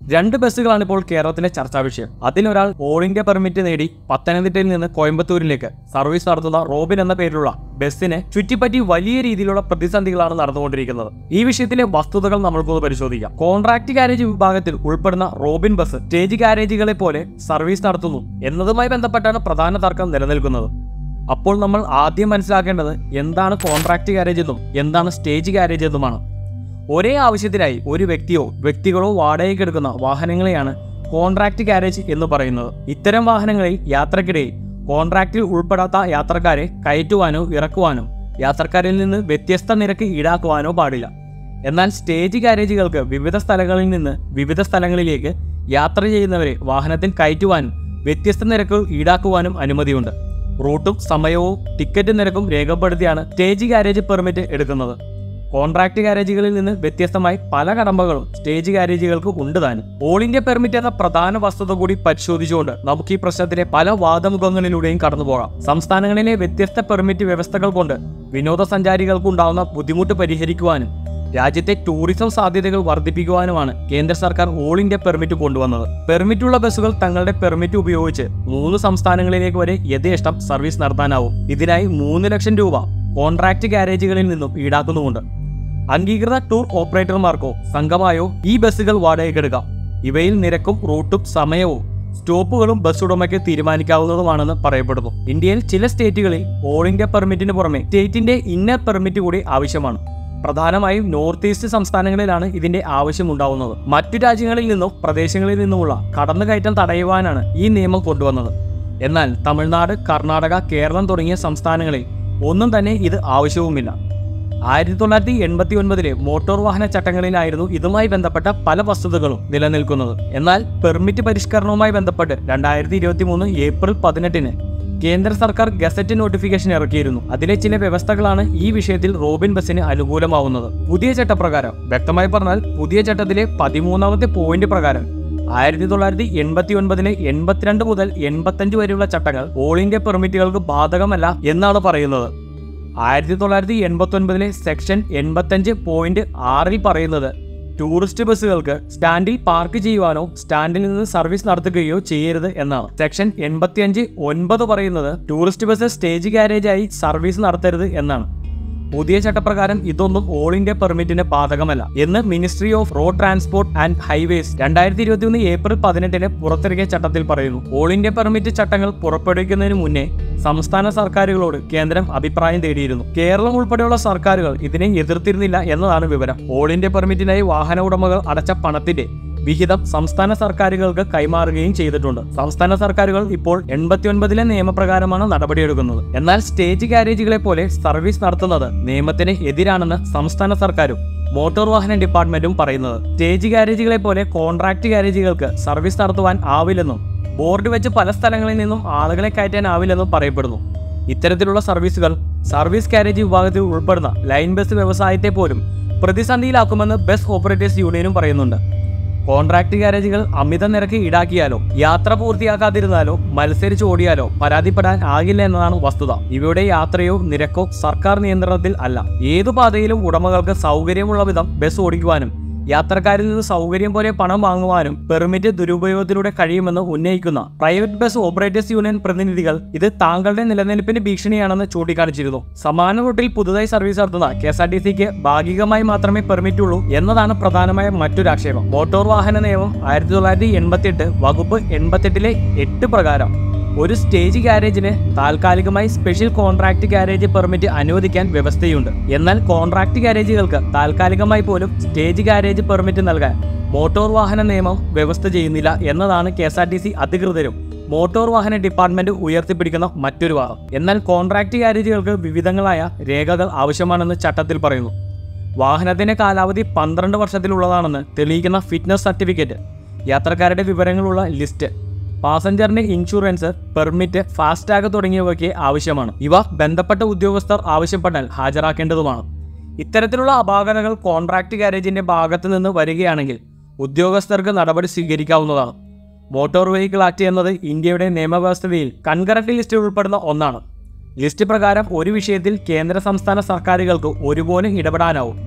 രണ്ട് ബസ്സുകളാണ് ഇപ്പോൾ കേരളത്തിലെ ചർച്ചാ വിഷയം അതിലൊരാൾ ഓൾ ഇന്ത്യ പെർമിറ്റ് നേടി പത്തനംതിട്ടയിൽ നിന്ന് കോയമ്പത്തൂരിലേക്ക് സർവീസ് നടത്തുന്ന റോബിൻ എന്ന പേരിലുള്ള ബസ്സിനെ ചുറ്റിപ്പറ്റി വലിയ രീതിയിലുള്ള പ്രതിസന്ധികളാണ് നടന്നുകൊണ്ടിരിക്കുന്നത് ഈ വിഷയത്തിലെ വസ്തുതകൾ നമ്മൾക്കൊന്ന് പരിശോധിക്കാം കോൺട്രാക്ട് കാരേജ് വിഭാഗത്തിൽ ഉൾപ്പെടുന്ന റോബിൻ ബസ് സ്റ്റേജ് കാരേജുകളെ പോലെ സർവീസ് നടത്തുന്നു എന്നതുമായി ബന്ധപ്പെട്ടാണ് പ്രധാന തർക്കം നിലനിൽക്കുന്നത് അപ്പോൾ നമ്മൾ ആദ്യം മനസ്സിലാക്കേണ്ടത് എന്താണ് കോൺട്രാക്ട് കാരേജ് എന്നും എന്താണ് സ്റ്റേജ് കാരേജ് എന്നുമാണ് ഒരേ ആവശ്യത്തിനായി ഒരു വ്യക്തിയോ വ്യക്തികളോ വാടകയ്ക്ക് എടുക്കുന്ന വാഹനങ്ങളെയാണ് കോൺട്രാക്ട് കാരേജ് എന്ന് പറയുന്നത് ഇത്തരം വാഹനങ്ങളിൽ യാത്രക്കിടയിൽ കോൺട്രാക്റ്റിൽ ഉൾപ്പെടാത്ത യാത്രക്കാരെ കയറ്റുവാനോ ഇറക്കുവാനോ യാത്രക്കാരിൽ നിന്ന് വ്യത്യസ്ത നിരക്ക് ഈടാക്കുവാനോ പാടില്ല എന്നാൽ സ്റ്റേജ് കാരേജുകൾക്ക് വിവിധ സ്ഥലങ്ങളിൽ നിന്ന് വിവിധ സ്ഥലങ്ങളിലേക്ക് യാത്ര ചെയ്യുന്നവരെ വാഹനത്തിൽ കയറ്റുവാനും വ്യത്യസ്ത നിരക്കുകൾ ഈടാക്കുവാനും അനുമതിയുണ്ട് റൂട്ടും സമയവും ടിക്കറ്റ് നിരക്കും രേഖപ്പെടുത്തിയാണ് സ്റ്റേജ് കാരേജ് പെർമിറ്റ് എടുക്കുന്നത് കോൺട്രാക്ട് കാരേജുകളിൽ നിന്ന് വ്യത്യസ്തമായി പല കടമ്പകളും സ്റ്റേജ് കാരേജുകൾക്ക് ഉണ്ട് താനും ഓൾ ഇന്ത്യ പെർമിറ്റ് എന്ന പ്രധാന വസ്തുത കൂടി പരിശോധിച്ചുകൊണ്ട് നമുക്ക് ഈ പ്രശ്നത്തിലെ പല വാദമുഖങ്ങളിലൂടെയും കടന്നു പോകാം സംസ്ഥാനങ്ങളിലെ വ്യത്യസ്ത പെർമിറ്റ് വ്യവസ്ഥകൾ കൊണ്ട് വിനോദസഞ്ചാരികൾക്ക് ഉണ്ടാകുന്ന ബുദ്ധിമുട്ട് പരിഹരിക്കുവാനും രാജ്യത്തെ ടൂറിസം സാധ്യതകൾ വർദ്ധിപ്പിക്കുവാനുമാണ് കേന്ദ്ര സർക്കാർ ഓൾ ഇന്ത്യ പെർമിറ്റ് കൊണ്ടുവന്നത് പെർമിറ്റുള്ള ബസ്സുകൾ തങ്ങളുടെ പെർമിറ്റ് ഉപയോഗിച്ച് മൂന്ന് സംസ്ഥാനങ്ങളിലേക്ക് വരെ യഥേഷ്ടം സർവീസ് നടത്താനാവും ഇതിനായി മൂന്ന് ലക്ഷം രൂപ കോൺട്രാക്ട് ഗാരേജുകളിൽ നിന്നും ഈടാക്കുന്നുമുണ്ട് അംഗീകൃത ടൂർ ഓപ്പറേറ്റർമാർക്കോ സംഘമായോ ഈ ബസ്സുകൾ വാടകയ്ക്കെടുക്കാം ഇവയിൽ നിരക്കും റൂട്ടും സമയവും സ്റ്റോപ്പുകളും ബസ് ഉടമയ്ക്ക് തീരുമാനിക്കാവുന്നതുമാണെന്ന് പറയപ്പെടുന്നു ഇന്ത്യയിൽ ചില സ്റ്റേറ്റുകളിൽ ഓൾ ഇന്ത്യ പെർമിറ്റിന് പുറമെ സ്റ്റേറ്റിന്റെ ഇന്നർ പെർമിറ്റ് കൂടി ആവശ്യമാണ് പ്രധാനമായും നോർത്ത് ഈസ്റ്റ് സംസ്ഥാനങ്ങളിലാണ് ഇതിന്റെ ആവശ്യമുണ്ടാവുന്നത് മറ്റു രാജ്യങ്ങളിൽ നിന്നും പ്രദേശങ്ങളിൽ നിന്നുമുള്ള കടന്നുകയറ്റം തടയുവാനാണ് ഈ നിയമം കൊണ്ടുവന്നത് എന്നാൽ തമിഴ്നാട് കർണാടക കേരളം തുടങ്ങിയ സംസ്ഥാനങ്ങളിൽ ഒന്നും തന്നെ ഇത് ആവശ്യവുമില്ല ആയിരത്തി തൊള്ളായിരത്തി എൺപത്തി ഒൻപതിലെ മോട്ടോർ വാഹന ചട്ടങ്ങളിലായിരുന്നു ഇതുമായി ബന്ധപ്പെട്ട പല വസ്തുതകളും നിലനിൽക്കുന്നത് എന്നാൽ പെർമിറ്റ് പരിഷ്കരണവുമായി ബന്ധപ്പെട്ട് രണ്ടായിരത്തി ഇരുപത്തി മൂന്ന് ഏപ്രിൽ പതിനെട്ടിന് കേന്ദ്ര സർക്കാർ ഗസറ്റ് നോട്ടിഫിക്കേഷൻ ഇറക്കിയിരുന്നു അതിലെ ചില വ്യവസ്ഥകളാണ് ഈ വിഷയത്തിൽ റോബിൻ ബസിന് അനുകൂലമാവുന്നത് പുതിയ ചട്ടപ്രകാരം വ്യക്തമായി പറഞ്ഞാൽ പുതിയ ചട്ടത്തിലെ പതിമൂന്നാമത്തെ പോയിന്റ് പ്രകാരം ആയിരത്തി തൊള്ളായിരത്തി എൺപത്തി ഒൻപതിലെ എൺപത്തിരണ്ട് മുതൽ എൺപത്തഞ്ച് വരെയുള്ള ചട്ടങ്ങൾ ഓൾ ഇന്ത്യ പെർമിറ്റുകൾക്ക് ബാധകമല്ല എന്നാണ് പറയുന്നത് ആയിരത്തി തൊള്ളായിരത്തി എൺപത്തി ഒൻപതിലെ സെക്ഷൻ എൺപത്തഞ്ച് പോയിന്റ് ആറിൽ പറയുന്നത് ടൂറിസ്റ്റ് ബസ്സുകൾക്ക് സ്റ്റാൻഡിൽ പാർക്ക് ചെയ്യുവാനോ സ്റ്റാൻഡിൽ നിന്ന് സർവീസ് നടത്തുകയോ ചെയ്യരുത് എന്നാണ് സെക്ഷൻ എൺപത്തിയഞ്ച് ഒൻപത് പറയുന്നത് ടൂറിസ്റ്റ് ബസ് സ്റ്റേജ് ഗാരേജായി സർവീസ് നടത്തരുത് എന്നാണ് പുതിയ ചട്ടപ്രകാരം ഇതൊന്നും ഓൾ ഇന്ത്യ പെർമിറ്റിന് ബാധകമല്ല എന്ന് Ministry of Road Transport and Highways രണ്ടായിരത്തി ഇരുപത്തി ഒന്ന് ഏപ്രിൽ പതിനെട്ടിന് പുറത്തിറക്കിയ ചട്ടത്തിൽ പറയുന്നു ഓൾ ഇന്ത്യ പെർമിറ്റ് ചട്ടങ്ങൾ പുറപ്പെടുവിക്കുന്നതിന് മുന്നേ സംസ്ഥാന സർക്കാരുകളോട് കേന്ദ്രം അഭിപ്രായം തേടിയിരുന്നു കേരളം ഉൾപ്പെടെയുള്ള സർക്കാരുകൾ ഇതിനെ എതിർത്തിരുന്നില്ല എന്നതാണ് വിവരം ഓൾ ഇന്ത്യ പെർമിറ്റിനായി വാഹന ഉടമകൾ അടച്ച പണത്തിന്റെ വിഹിതം സംസ്ഥാന സർക്കാരുകൾക്ക് കൈമാറുകയും ചെയ്തിട്ടുണ്ട് സംസ്ഥാന സർക്കാരുകൾ ഇപ്പോൾ എൺപത്തിയൊൻപതിലെ നിയമപ്രകാരമാണ് നടപടിയെടുക്കുന്നത് എന്നാൽ സ്റ്റേജ് കാരേജുകളെ പോലെ സർവീസ് നടത്തുന്നത് നിയമത്തിന് എതിരാണെന്ന് സംസ്ഥാന സർക്കാരും മോട്ടോർ വാഹന ഡിപ്പാർട്ട്മെന്റും പറയുന്നത് സ്റ്റേജ് കാരേജുകളെ പോലെ കോൺട്രാക്ട് കാരേജുകൾക്ക് സർവീസ് നടത്തുവാൻ ആവില്ലെന്നും ബോർഡ് വെച്ച് പല സ്ഥലങ്ങളിൽ നിന്നും ആളുകളെ കയറ്റാനാവില്ലെന്നും പറയപ്പെടുന്നു ഇത്തരത്തിലുള്ള സർവീസുകൾ സർവീസ് കാരേജ് വിഭാഗത്തിൽ ഉൾപ്പെടുന്ന ലൈൻ ബസ് വ്യവസായത്തെ പോലും പ്രതിസന്ധിയിലാക്കുമെന്ന് ബസ് ഓപ്പറേറ്റേഴ്സ് യൂണിയനും പറയുന്നുണ്ട് കോൺട്രാക്ട് ഗാരേജുകൾ അമിത നിരക്ക് ഈടാക്കിയാലോ യാത്ര പൂർത്തിയാക്കാതിരുന്നാലോ മത്സരിച്ച് ഓടിയാലോ പരാതിപ്പെടാൻ ആകില്ല എന്നതാണ് വസ്തുത ഇവയുടെ യാത്രയോ നിരക്കോ സർക്കാർ നിയന്ത്രണത്തിൽ അല്ല ഏതു പാതയിലും ഉടമകൾക്ക് സൗകര്യമുള്ള വിധം ബസ് ഓടിക്കുവാനും യാത്രക്കാരിൽ നിന്ന് സൗകര്യം പോലെ പണം വാങ്ങുവാനും പെർമിറ്റ് ദുരുപയോഗത്തിലൂടെ കഴിയുമെന്ന് ഉന്നയിക്കുന്ന പ്രൈവറ്റ് ബസ് ഓപ്പറേറ്റേഴ്സ് യൂണിയൻ പ്രതിനിധികൾ ഇത് താങ്കളുടെ നിലനിൽപ്പിന് ഭീഷണിയാണെന്ന് ചൂണ്ടിക്കാണിച്ചിരുന്നു സമാന റൂട്ടിൽ പുതുതായി സർവീസ് നടത്തുന്ന കെ എസ് ആർ ടി സിക്ക് ഭാഗികമായി മാത്രമേ പെർമിറ്റ് ഉള്ളൂ എന്നതാണ് പ്രധാനമായ മറ്റൊരു ആക്ഷേപം മോട്ടോർ വാഹന നിയമം ആയിരത്തി തൊള്ളായിരത്തി എൺപത്തിയെട്ട് വകുപ്പ് എൺപത്തെട്ടിലെ എട്ട് പ്രകാരം ഒരു സ്റ്റേജ് ഗാരേജിന് താൽക്കാലികമായി സ്പെഷ്യൽ കോൺട്രാക്ട് ഗാരേജ് പെർമിറ്റ് അനുവദിക്കാൻ വ്യവസ്ഥയുണ്ട് എന്നാൽ കോൺട്രാക്ട് ഗാരേജുകൾക്ക് താൽക്കാലികമായി പോലും സ്റ്റേജ് ഗാരേജ് പെർമിറ്റ് നൽകാൻ മോട്ടോർ വാഹന നിയമം വ്യവസ്ഥ ചെയ്യുന്നില്ല എന്നതാണ് K S R T C അധികൃതരും മോട്ടോർ വാഹന ഡിപ്പാർട്ട്മെന്റ് ഉയർത്തിപ്പിടിക്കുന്ന മറ്റൊരു വാദം എന്നാൽ കോൺട്രാക്ട് ഗാരേജുകൾക്ക് വിവിധങ്ങളായ രേഖകൾ ആവശ്യമാണെന്ന് ചട്ടത്തിൽ പറയുന്നു വാഹനത്തിന്റെ കാലാവധി പന്ത്രണ്ട് വർഷത്തിലുള്ളതാണെന്ന് തെളിയിക്കുന്ന ഫിറ്റ്നസ് സർട്ടിഫിക്കറ്റ് യാത്രക്കാരുടെ വിവരങ്ങളുള്ള ലിസ്റ്റ് പാസഞ്ചറിന്റെ ഇൻഷുറൻസ് പെർമിറ്റ് ഫാസ്ടാഗ് തുടങ്ങിയവയ്ക്ക് ആവശ്യമാണ് ഇവ ബന്ധപ്പെട്ട ഉദ്യോഗസ്ഥർ ആവശ്യപ്പെട്ടാൽ ഹാജരാക്കേണ്ടതുമാണ് ഇത്തരത്തിലുള്ള അപാകതകൾ കോൺട്രാക്ട് ഗാരേജിന്റെ ഭാഗത്തു നിന്ന് വരികയാണെങ്കിൽ ഉദ്യോഗസ്ഥർക്ക് നടപടി സ്വീകരിക്കാവുന്നതാണ് മോട്ടോർ വെഹിക്കിൾ ആക്ട് എന്നത് ഇന്ത്യയുടെ നിയമവ്യവസ്ഥയിൽ കൺകറന്റ് ലിസ്റ്റിൽ ഉൾപ്പെടുന്ന ഒന്നാണ് ലിസ്റ്റ് പ്രകാരം ഒരു വിഷയത്തിൽ കേന്ദ്ര സംസ്ഥാന സർക്കാരുകൾക്ക് ഒരുപോലെ ഇടപെടാനാവും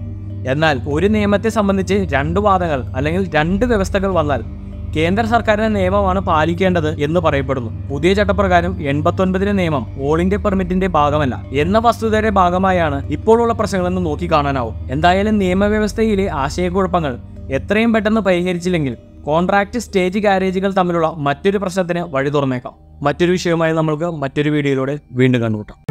എന്നാൽ ഒരു നിയമത്തെ സംബന്ധിച്ച് രണ്ട് വാദങ്ങൾ അല്ലെങ്കിൽ രണ്ട് വ്യവസ്ഥകൾ വന്നാൽ കേന്ദ്ര സർക്കാരിന്റെ നിയമമാണ് പാലിക്കേണ്ടത് എന്ന് പറയപ്പെടുന്നു പുതിയ ചട്ടപ്രകാരം എൺപത്തൊൻപതിലെ നിയമം ഓൾ ഇന്ത്യ പെർമിറ്റിന്റെ ഭാഗമല്ല എന്ന വസ്തുതയുടെ ഭാഗമായാണ് ഇപ്പോഴുള്ള പ്രശ്നങ്ങളെന്ന് നോക്കി കാണാനാവും എന്തായാലും നിയമവ്യവസ്ഥയിലെ ആശയക്കുഴപ്പങ്ങൾ എത്രയും പെട്ടെന്ന് പരിഹരിച്ചില്ലെങ്കിൽ കോൺട്രാക്ട് സ്റ്റേജ് ഗാരേജുകൾ തമ്മിലുള്ള മറ്റൊരു പ്രശ്നത്തിന് വഴി തുറന്നേക്കാം മറ്റൊരു വിഷയവുമായി നമ്മൾക്ക് മറ്റൊരു വീഡിയോയിലൂടെ വീണ്ടും കണ്ടുമുട്ടാം